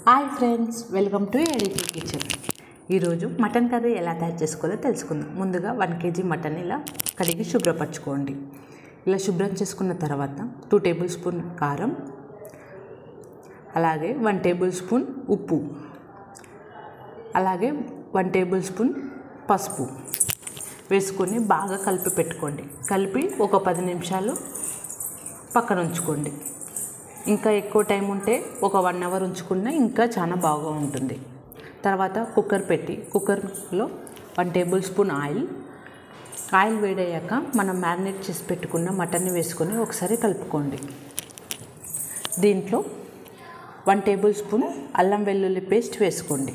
hi friends welcome to ఎడిటీ kitchen ఈరోజు mutton curry ఎలా తయారు చేసుకోవాలో తెలుసుకుందాం ముందుగా వన్ కేజీ మటన్ ఇలా కడిగి శుభ్రపరచుకోండి ఇలా శుభ్రం చేసుకున్న తర్వాత టూ టేబుల్ స్పూన్ కారం అలాగే వన్ టేబుల్ స్పూన్ ఉప్పు అలాగే వన్ టేబుల్ స్పూన్ పసుపు వేసుకొని బాగా కలిపి పెట్టుకోండి కలిపి ఒక పది నిమిషాలు పక్కన ఉంచుకోండి ఇంకా ఎక్కువ టైం ఉంటే ఒక వన్ అవర్ ఉంచుకున్నా ఇంకా చాలా బాగా ఉంటుంది తర్వాత కుక్కర్ పెట్టి కుక్కర్లో one tablespoon oil oil వేడయ్యాక మనం మ్యారినేట్ చేసి పెట్టుకున్న మటన్ని వేసుకొని ఒకసారి కలుపుకోండి దీంట్లో వన్ టేబుల్ స్పూన్ అల్లం వెల్లుల్లి పేస్ట్ వేసుకోండి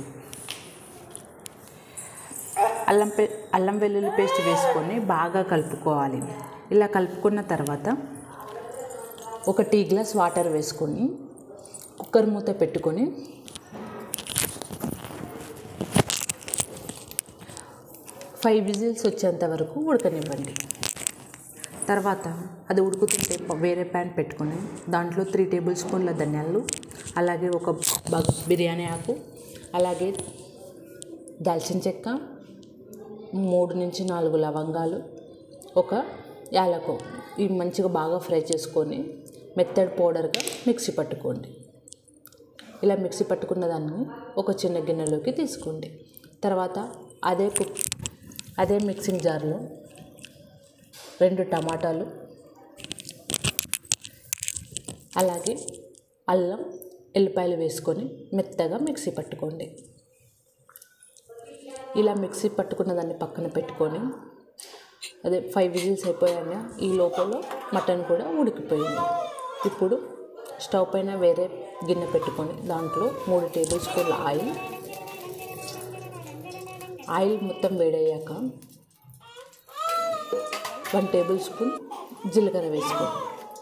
అల్లం పే అల్లం వెల్లుల్లి పేస్ట్ వేసుకొని బాగా కలుపుకోవాలి ఇలా కలుపుకున్న తర్వాత ఒక టీ గ్లాస్ వాటర్ వేసుకొని కుక్కర్ మూత పెట్టుకొని ఫైవ్ విజిల్స్ వచ్చేంత వరకు ఉడకనివ్వండి తర్వాత అది ఉడుకుతుంటే ప- వేరే ప్యాన్ పెట్టుకొని దాంట్లో త్రీ టేబుల్ స్పూన్ల ధనియాలు అలాగే ఒక బగ్ బిర్యానీ ఆకు అలాగే దాల్చిన చెక్క మూడు నుంచి నాలుగు లవంగాలు ఒక యాలకు ఇవి మంచిగా బాగా ఫ్రై చేసుకొని మెత్తడ్ పౌడర్గా మిక్సీ పట్టుకోండి ఇలా మిక్సీ పట్టుకున్న దాన్ని ఒక చిన్న గిన్నెలోకి తీసుకోండి తర్వాత అదే కుక్ అదే మిక్సింగ్ జార్లో రెండు టమాటాలు అలాగే అల్లం ఎల్లిపాయలు వేసుకొని మెత్తగా మిక్సీ పట్టుకోండి ఇలా మిక్సీ పట్టుకున్న దాన్ని పక్కన పెట్టుకొని అదే ఫైవ్ విజిల్స్ అయిపోయాక ఈ లోపల మటన్ కూడా ఉడికిపోయింది ఇప్పుడు స్టవ్ పైన వేరే గిన్నె పెట్టుకొని దాంట్లో మూడు టేబుల్ స్పూన్ల ఆయిల్ ఆయిల్ మొత్తం వేడయ్యాక వన్ టేబుల్ స్పూన్ జీలకర్ర వేసుకోండి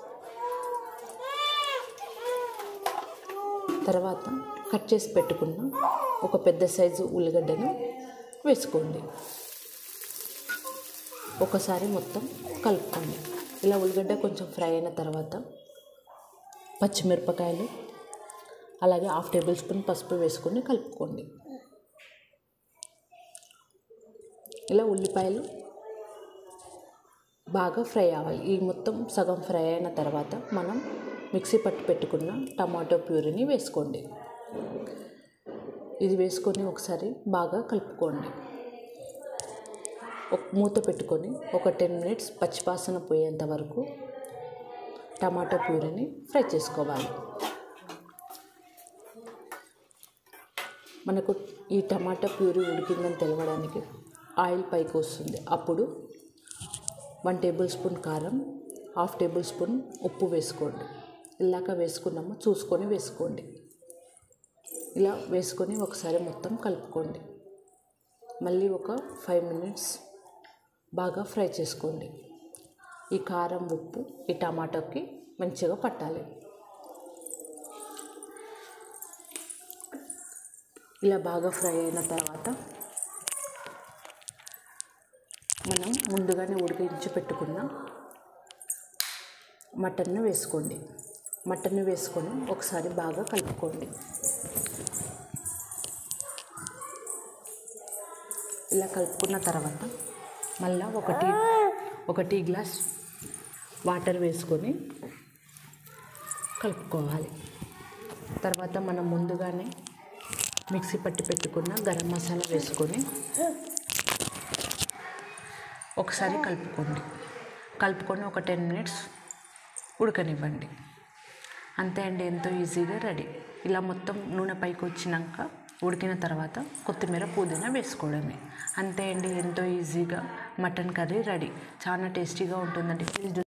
తర్వాత కట్ చేసి పెట్టుకున్న ఒక పెద్ద సైజు ఉల్లిగడ్డను వేసుకోండి ఒకసారి మొత్తం కలుపుకోండి ఇలా ఉల్లిగడ్డ కొంచెం ఫ్రై అయిన తర్వాత పచ్చిమిరపకాయలు అలాగే హాఫ్ టేబుల్ స్పూన్ పసుపు వేసుకొని కలుపుకోండి ఇలా ఉల్లిపాయలు బాగా ఫ్రై అవ్వాలి ఈ మొత్తం సగం ఫ్రై అయిన తర్వాత మనం మిక్సీ పట్టి పెట్టుకున్న టమాటో ప్యూరీని వేసుకోండి ఇది వేసుకొని ఒకసారి బాగా కలుపుకోండి ఒక మూత పెట్టుకొని ఒక టెన్ మినిట్స్ పచ్చివాసన పోయేంత వరకు టమాటో ప్యూరీని ఫ్రై చేసుకోవాలి మనకు ఈ టమాటా ప్యూరీ ఉడికిందని తెలవడానికి ఆయిల్ పైకి వస్తుంది అప్పుడు వన్ టేబుల్ స్పూన్ కారం హాఫ్ టేబుల్ స్పూన్ ఉప్పు వేసుకోండి ఇలాక వేసుకున్నామో చూసుకొని వేసుకోండి ఇలా వేసుకొని ఒకసారి మొత్తం కలుపుకోండి మళ్ళీ ఒక ఫైవ్ మినిట్స్ బాగా ఫ్రై చేసుకోండి ఈ కారం ఉప్పు ఈ టమాటోకి మంచిగా పట్టాలి ఇలా బాగా ఫ్రై అయిన తర్వాత మనం ముందుగానే ఉడికించి పెట్టుకున్న మటన్ను వేసుకోండి మటన్ వేసుకొని ఒకసారి బాగా కలుపుకోండి ఇలా కలుపుకున్న తర్వాత మళ్ళీ ఒక టీ ఒక టీ గ్లాస్ వాటర్ వేసుకొని కలుపుకోవాలి తర్వాత మనం ముందుగానే మిక్సీ పట్టి పెట్టుకున్న గరం మసాలా వేసుకొని ఒకసారి కలుపుకోండి కలుపుకొని ఒక టెన్ మినిట్స్ ఉడకనివ్వండి అంతే అండి ఎంతో ఈజీగా రెడీ ఇలా మొత్తం నూనె పైకి వచ్చినాక ఉడికిన తర్వాత కొత్తిమీర పుదీనా వేసుకోవడమే అంతే అండి ఎంతో ఈజీగా మటన్ కర్రీ రెడీ చాలా టేస్టీగా ఉంటుందండి ప్లీజ్